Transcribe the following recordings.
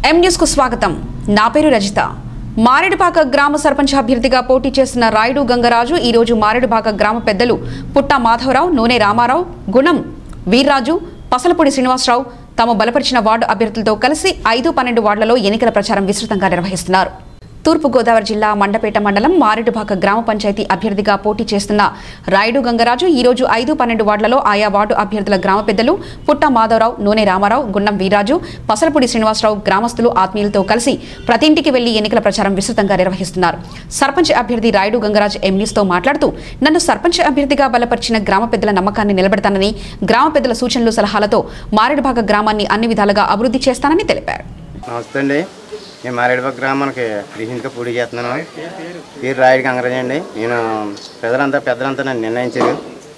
M news కు స్వాగతం నా పేరు రజిత మారేడుపాక గ్రామ సర్పంచ్ అభ్యర్థిగా పోటీ చేస్తున్న రాయుడు గంగరాజు ఈ రోజు మారేడుపాక గ్రామ పెద్దలు పుట్ట మాధవరావు నూనె రామారావు గుణం వీర్రాజు పసలపూడి శ్రీనివాసరావు తాము బలపరిచిన వార్డు అభ్యర్థులతో కలిసి ఐదు పన్నెండు వార్డులలో ఎన్నికల ప్రచారం విస్తృతంగా నిర్వహిస్తున్నారు తూర్పుగోదావరి జిల్లా మండపేట మండలం మారేడుపాక గ్రామ పంచాయతీ అభ్యర్థిగా పోటీ చేస్తున్న రాయుడు గంగరాజు ఈ రోజు ఐదు పన్నెండు వార్డులలో ఆయా వార్డు అభ్యర్థుల గ్రామ పెద్దలు పుట్ట మాధవరావు నూనె రామారావు గుండం వీరాజు పసలపూడి శ్రీనివాసరావు గ్రామస్తులు ఆత్మీయులతో కలిసి ప్రతి ఇంటికి వెళ్లి ఎన్నికల ప్రచారం విస్తృతంగా నిర్వహిస్తున్నారు సర్పంచ్ అభ్యర్థి రాయుడు గంగరాజు ఎం న్యూస్తో మాట్లాడుతూ నన్ను సర్పంచ్ అభ్యర్థిగా బలపరిచిన గ్రామ పెద్దల నమ్మకాన్ని నిలబెడతానని గ్రామ పెద్దల సూచనలు సలహాలతో మారేడుపాక గ్రామాన్ని అన్ని విధాలుగా అభివృద్ధి చేస్తానని తెలిపారు నమస్తే అండి నేను మారేడుపక్క గ్రామానికి రీసెంట్గా పూడి చేస్తున్నాను పేరు రాయుడు గంగరాజు అండి నేను ప్రజలంతా పెద్దలంతా నన్ను నిర్ణయించారు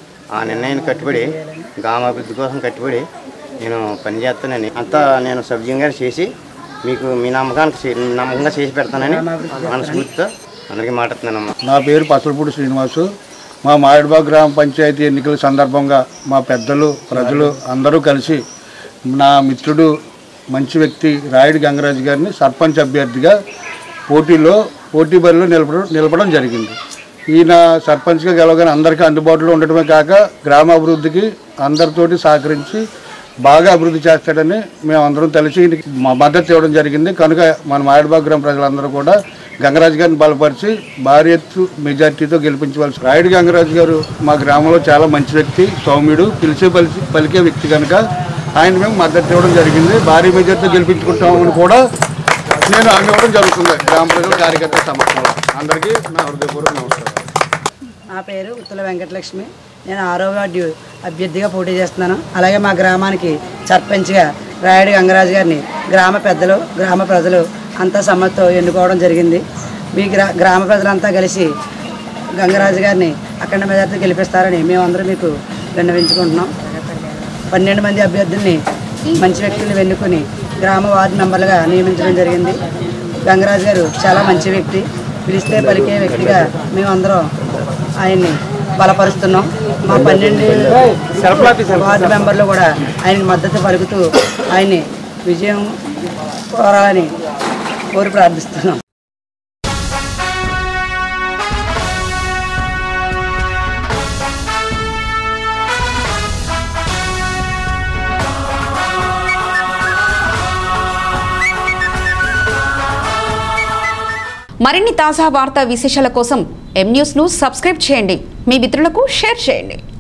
ఆ నిర్ణయాన్ని కట్టుబడి గ్రామ అభివృద్ధి కోసం కట్టుబడి నేను పని చేస్తానని అంతా నేను సభ్యంగా చేసి మీకు మీ నమ్మకానికి చే- నమ్మకంగా చేసి పెడతానని మనస్ఫూర్తితో అందరికీ మాట్లాడుతున్నానమ్మా నా పేరు పసలపూడి శ్రీనివాసు మా మారేడుబాగ్ గ్రామ పంచాయతీ ఎన్నికల సందర్భంగా మా పెద్దలు ప్రజలు అందరూ కలిసి నా మిత్రుడు మంచి వ్యక్తి రాయుడు గంగరాజు గారిని సర్పంచ్ అభ్యర్థిగా పోటీలో పోటీ బరిలో నిలపడం నిలపడం జరిగింది ఈయన సర్పంచ్గా గెలవగానే అందరికీ అందుబాటులో ఉండటమే కాక గ్రామ అభివృద్ధికి అందరితోటి సహకరించి బాగా అభివృద్ధి చేస్తాడని మేము అందరం తెలిసి ఈయనకి మా మద్దతు ఇవ్వడం జరిగింది కనుక మన మాయడబాగ్ గ్రామ ప్రజలందరూ కూడా గంగరాజు గారిని బలపరిచి భారీ ఎత్తు మెజార్టీతో గెలిపించవలసి రాయుడు గంగరాజు గారు మా గ్రామంలో చాలా మంచి వ్యక్తి సౌమ్యుడు పిలిచే పలిచి పలికే వ్యక్తి కనుక ఆయన మేము మద్దతు ఇవ్వడం జరిగింది భారీ మెజార్టీతో గెలిపించుకుంటామని కూడా నేను హామీ ఇవ్వడం జరుగుతుంది గ్రామ ప్రజల కార్యకర్త సమక్షంలో అందరికీ నా హృదయపూర్వక నమస్కారం నా పేరు ఉత్తల వెంకటలక్ష్మి నేను ఆరో వార్డు అభ్యర్థిగా పోటీ చేస్తున్నాను అలాగే మా గ్రామానికి సర్పంచ్గా రాయుడు గంగరాజు గారిని గ్రామ పెద్దలు గ్రామ ప్రజలు అంతా సమ్మతితో ఎన్నుకోవడం జరిగింది మీ గ్రా గ్రామ ప్రజలంతా కలిసి గంగరాజు గారిని అఖండ మెజార్టీ గెలిపిస్తారని మేమందరం మీకు విన్నవించుకుంటున్నాం పన్నెండు మంది అభ్యర్థుల్ని మంచి వ్యక్తులను ఎన్నుకొని గ్రామ వార్డు మెంబర్లుగా నియమించడం జరిగింది గంగరాజు గారు చాలా మంచి వ్యక్తి పిలిస్తే పలికే వ్యక్తిగా మేమందరం ఆయన్ని బలపరుస్తున్నాం మా పన్నెండు వార్డు మెంబర్లు కూడా ఆయనకి మద్దతు పలుకుతూ ఆయన్ని విజయం కోరాలని కోరి ప్రార్థిస్తున్నాం మరిన్ని తాజా వార్తా విశేషాల కోసం ఎం న్యూస్ ను సబ్స్క్రైబ్ చేయండి మీ మిత్రులకు షేర్ చేయండి